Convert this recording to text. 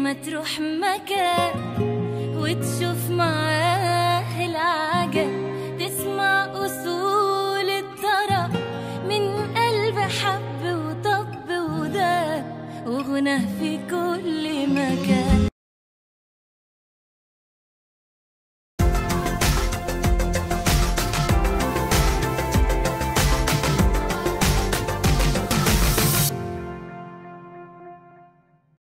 ما تروح مكان وتشوف معاه العجب تسمع أصول الطرب من قلب حب وطب وداب وغنى في كل مكان